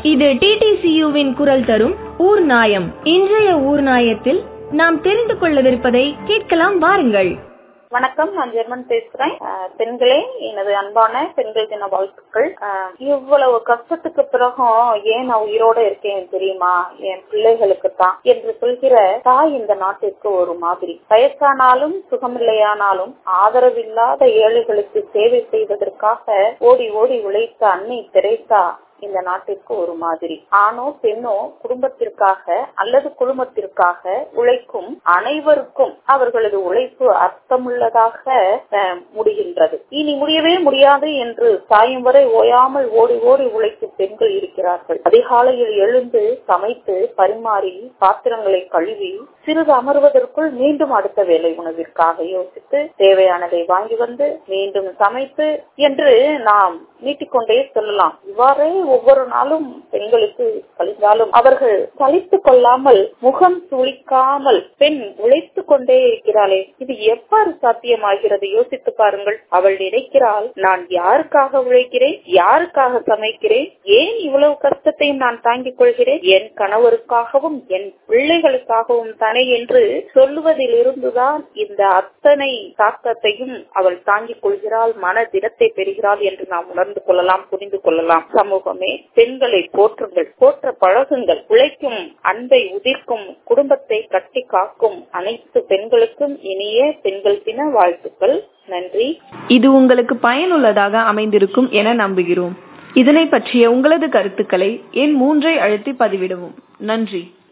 இது டிடிசியுவின் குரல் தரும் ஊர் நாயம் இன்றைய ஊர் நாயத்தில் நாம் தெரிந்து கொள்ளவிருப்பதை கேட்கலாம் வாருங்கள் வணக்கம் நான் ஜெர்மன் பேசுறேன் அஹ், பெண்களே எனது அன்பான பெண்கள் தின வாழ்த்துக்கள் அஹ், இவ்வளவு கஷ்டத்துக்கு பிறகும் ஏன் நான் உயிரோட இருக்கேன் தெரியுமா என் பிள்ளைகளுக்கு தான் என்று சொல்கிற தாய் இந்த நாட்டிற்கு ஒரு மாதிரி வயசானாலும் சுகமில்லையானாலும் ஆதரவில்லாத ஏழைகளுக்கு சேவை செய்வதற்காக ஓடி ஓடி உழைத்த அன்னை தெரேசா இந்த நாட்டிற்கு ஒரு மாதிரி ஆணோ பெண்ணோ குடும்பத்திற்காக அல்லது குழுமத்திற்காக உழைக்கும் அனைவருக்கும் அவர்களது உழைப்பு அர்த்தமுள்ளதாக அஹ், முடிகின்றது இனி முடியவே முடியாது என்று சாயும் வரை ஓயாமல் ஓடி ஓடி உழைக்கும் பெண்கள் இருக்கிறார்கள் அதிகாலையில் எழுந்து சமைத்து பரிமாறி பாத்திரங்களை கழுவி சிறிது அமர்வதற்குள் மீண்டும் அடுத்த வேலை உணவிற்காக யோசித்து தேவையானதை வாங்கி வந்து மீண்டும் சமைத்து என்று நாம் நீட்டிக்கொண்டே சொல்லலாம் இவ்வாறே ஒவ்வொரு நாளும் பெண்களுக்கு கழிந்தாலும் அவர்கள் சலித்துக் கொள்ளாமல் முகம் சுளிக்காமல் பெண் உழைத்து கொண்டே இருக்கிறாளே இது எவ்வாறு சாத்தியமாகிறது யோசித்து பாருங்கள் அவள் நினைக்கிறாள் நான் யாருக்காக உழைக்கிறேன் யாருக்காக சமைக்கிறேன் ஏன் இவ்வளவு கஷ்டத்தையும் நான் தாங்கிக் கொள்கிறேன் என் கணவருக்காகவும் என் பிள்ளைகளுக்காகவும் தானே என்று சொல்லுவதில் இருந்துதான் இந்த அத்தனை தாக்கத்தையும் அவள் தாங்கிக் கொள்கிறாள் மன திடத்தை பெறுகிறாள் என்று நாம் உணர்ந்து கொள்ளலாம் புரிந்து கொள்ளலாம் சமூகமே பெண்களை போற்றுங்கள் போற்ற பழகுங்கள் உழைக்கும் அன்பை உதிர்க்கும் குடும்பத்தை கட்டி காக்கும் அனைத்து பெண்களுக்கும் இனிய பெண்கள் தின வாழ்த்துக்கள் நன்றி இது உங்களுக்கு பயனுள்ளதாக அமைந்திருக்கும் என நம்புகிறோம் இதனை பற்றிய உங்களது கருத்துக்களை எண் மூன்றை அழுத்தி பதிவிடவும் நன்றி